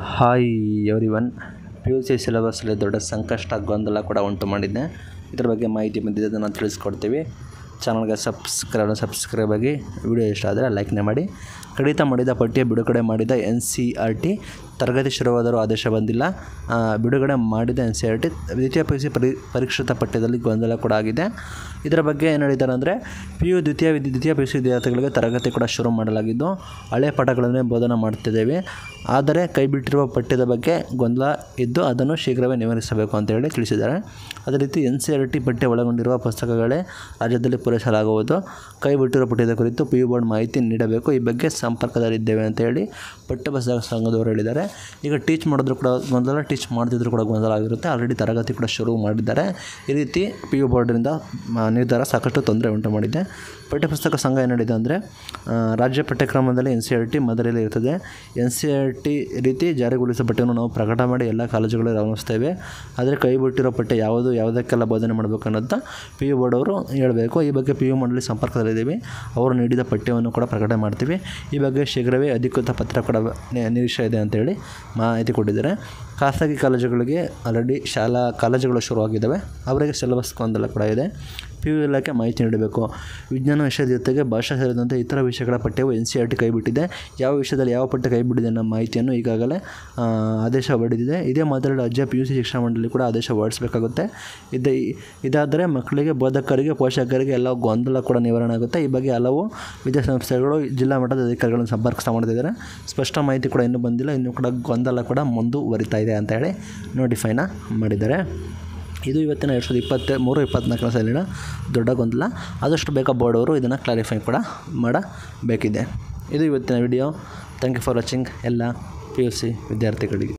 hi every one P U C ಸಿಲೆಬಸ್ಸಲ್ಲಿ ದೊಡ್ಡ ಸಂಕಷ್ಟ ಗೊಂದಲ ಕೂಡ ಉಂಟು ಮಾಡಿದ್ದೆ ಇದ್ರ ಬಗ್ಗೆ ಮಾಹಿತಿ ಬಂದಿದೆ ಅದನ್ನು ತಿಳಿಸ್ಕೊಡ್ತೀವಿ ಚಾನಲ್ಗೆ ಸಬ್ಸ್ಕ್ರೈಬ್ ಸಬ್ಸ್ಕ್ರೈಬ್ ಆಗಿ ವಿಡಿಯೋ ಇಷ್ಟ ಆದರೆ ಲೈಕ್ನೇ ಮಾಡಿ ಕಡಿತ ಮಾಡಿದ ಪಟ್ಟಿಯ ಬಿಡುಗಡೆ ಮಾಡಿದ ಎನ್ ಸಿ ಆರ್ ಟಿ ತರಗತಿ ಶುರುವಾದರೂ ಆದೇಶ ಬಂದಿಲ್ಲ ಆ, ಬಿಡುಗಡೆ ಮಾಡಿದ ಎನ್ ಸಿ ಆರ್ ಟಿ ದ್ವಿತೀಯ ಪಿ ಯು ಸಿ ಪರಿ ಪರೀಕ್ಷಿತ ಪಠ್ಯದಲ್ಲಿ ಗೊಂದಲ ಕೂಡ ಆಗಿದೆ ಇದರ ಬಗ್ಗೆ ಏನು ಹೇಳಿದ್ದಾರೆ ಅಂದರೆ ಪಿ ಯು ದ್ವಿತೀಯ ವಿದ್ಯಾ ದ್ವಿತೀಯ ಪಿ ಯು ಸಿ ವಿದ್ಯಾರ್ಥಿಗಳಿಗೆ ತರಗತಿ ಕೂಡ ಶುರು ಮಾಡಲಾಗಿದ್ದು ಹಳೆ ಪಾಠಗಳನ್ನೇ ಬೋಧನೆ ಮಾಡ್ತಿದ್ದೇವೆ ಆದರೆ ಕೈಬಿಟ್ಟಿರುವ ಪಠ್ಯದ ಬಗ್ಗೆ ಗೊಂದಲ ಇದ್ದು ಅದನ್ನು ಶೀಘ್ರವೇ ನಿವಾರಿಸಬೇಕು ಅಂತ ಹೇಳಿ ತಿಳಿಸಿದ್ದಾರೆ ಅದೇ ರೀತಿ ಎನ್ ಸಿ ಆರ್ ಟಿ ಪಠ್ಯ ಒಳಗೊಂಡಿರುವ ಪುಸ್ತಕಗಳೇ ರಾಜ್ಯದಲ್ಲಿ ಪೂರೈಸಲಾಗುವುದು ಕೈ ಬಿಟ್ಟಿರುವ ಪಠ್ಯದ ಕುರಿತು ಪಿ ಯು ಬೋರ್ಡ್ ಮಾಹಿತಿ ನೀಡಬೇಕು ಈ ಬಗ್ಗೆ ಸಂಪರ್ಕದಲ್ಲಿದ್ದೇವೆ ಅಂತ ಹೇಳಿ ಪಠ್ಯಪುಸ್ತಕ ಸಂಘದವರು ಹೇಳಿದ್ದಾರೆ ಈಗ ಟೀಚ್ ಮಾಡಿದ್ರು ಕೂಡ ಗೊಂದಲ ಟೀಚ್ ಮಾಡ್ತಿದ್ರು ಕೂಡ ಗೊಂದಲ ಆಗಿರುತ್ತೆ ಆಲ್ರೆಡಿ ತರಗತಿ ಕೂಡ ಶುರು ಮಾಡಿದ್ದಾರೆ ಈ ರೀತಿ ಪಿ ಯು ಬೋರ್ಡಿನಿಂದ ಮ- ನಿರ್ಧಾರ ಸಾಕಷ್ಟು ತೊಂದರೆ ಉಂಟು ಮಾಡಿದೆ ಪಠ್ಯಪುಸ್ತಕ ಸಂಘ ಏನು ಹೇಳಿದೆ ಅಂದರೆ ರಾಜ್ಯ ಪಠ್ಯಕ್ರಮದಲ್ಲಿ ಎನ್ ಸಿ ಆರ್ ಟಿ ಮಾದರಿಯಲ್ಲಿ ಇರ್ತದೆ ಎನ್ ಸಿ ಆರ್ ಟಿ ರೀತಿ ಜಾರಿಗೊಳಿಸುವ ಪಠ್ಯವನ್ನು ನಾವು ಪ್ರಕಟ ಮಾಡಿ ಎಲ್ಲ ಕಾಲೇಜುಗಳಲ್ಲಿ ರವಾನಿಸ್ತೇವೆ ಆದರೆ ಕೈ ಬಿಟ್ಟಿರೋ ಪಠ್ಯ ಯಾವುದು ಯಾವುದಕ್ಕೆಲ್ಲ ಬೋಧನೆ ಮಾಡಬೇಕು ಅನ್ನೋದು ಪಿ ಯು ಬೋರ್ಡ್ ಅವರು ಹೇಳಬೇಕು ಈ ಬಗ್ಗೆ ಪಿ ಯು ಮಂಡಳಿ ಸಂಪರ್ಕದಲ್ಲಿದ್ದೀವಿ ಅವರು ನೀಡಿದ ಪಠ್ಯವನ್ನು ಕೂಡ ಪ್ರಕಟಣೆ ಮಾಡ್ತೀವಿ ಈ ಬಗ್ಗೆ ಶೀಘ್ರವೇ ಅಧಿಕೃತ ಪತ್ರ ಕೂಡ ನಿ- ನಿರೀಕ್ಷೆ ಇದೆ ಅಂತೇಳಿ ಮಾಹಿತಿ ಕೊಟ್ಟಿದ್ದಾರೆ ಖಾಸಗಿ ಕಾಲೇಜುಗಳಿಗೆ ಆಲ್ರೆಡಿ ಶಾಲಾ ಕಾಲೇಜುಗಳು ಶುರುವಾಗಿದ್ದಾವೆ ಅವರಿಗೆ ಸಿಲೆಬಸ್ ಗೊಂದಲ ಕೂಡ ಇದೆ ಪಿ ಯು ಇಲಾಖೆ ಮಾಹಿತಿ ನೀಡಬೇಕು ವಿಜ್ಞಾನ ವಿಷಯದ ಜೊತೆಗೆ ಭಾಷಾ ಸೇರಿದಂತೆ ಇತರ ವಿಷಯಗಳ ಪಠ್ಯವು ಎನ್ ಸಿ ಆರ್ ಟಿ ಕೈಬಿಟ್ಟಿದೆ ಯಾವ ವಿಷಯದಲ್ಲಿ ಯಾವ ಪಠ್ಯ ಕೈಬಿಟ್ಟಿದೆ ಅನ್ನೋ ಮಾಹಿತಿಯನ್ನು ಈಗಾಗಲೇ ಆ, ಆದೇಶ ಹೊರಡಿದಿದೆ ಇದೇ ಮಾದರಿ ರಾಜ್ಯ ಪಿ ಯು ಸಿ ಶಿಕ್ಷಣ ಮಂಡಳಿ ಕೂಡ ಆದೇಶ ಹೊರಡಿಸಬೇಕಾಗುತ್ತೆ ಇದೆ ಇದಾದರೆ ಮಕ್ಕಳಿಗೆ ಬೋಧಕರಿಗೆ ಪೋಷಕರಿಗೆ ಎಲ್ಲ ಗೊಂದಲ ಕೂಡ ನಿವಾರಣೆ ಆಗುತ್ತೆ ಈ ಬಗ್ಗೆ ಹಲವು ವಿದ್ಯಾಸಂಸ್ಥೆಗಳು ಜಿಲ್ಲಾ ಮಟ್ಟದ ಅಧಿಕಾರಿಗಳನ್ನು ಸಂಪರ್ಕಿಸ್ತಾ ಮಾಡ್ತಿದ್ದಾರೆ ಸ್ಪಷ್ಟ ಮಾಹಿತಿ ಕೂಡ ಇನ್ನೂ ಬಂದಿಲ್ಲ ಇನ್ನೂ ಕೂಡ ಗೊಂದಲ ಕೂಡ ಮುಂದುವರಿತಾ ಇದೆ ಅಂತ ಹೇಳಿ ನೋಟಿಫೈನ ಮಾಡಿದ್ದಾರೆ ಇದು ಇವತ್ತಿನ ಎರಡು ಸಾವಿರದ ಇಪ್ಪತ್ತ ಮೂರು ಇಪ್ಪತ್ನಾಲ್ಕನೇ ಸಾಲಿನ ದೊಡ್ಡ ಗೊಂದಲ ಆದಷ್ಟು ಬೇಗ ಬೋರ್ಡ್ ಅವರು ಇದನ್ನು ಕ್ಲಾರಿಫೈ ಕೂಡ ಮಾಡಬೇಕಿದೆ ಇದು ಇವತ್ತಿನ video thank you for watching ಎಲ್ಲ ಪಿ ಯು ಸಿ ವಿದ್ಯಾರ್ಥಿಗಳಿಗೆ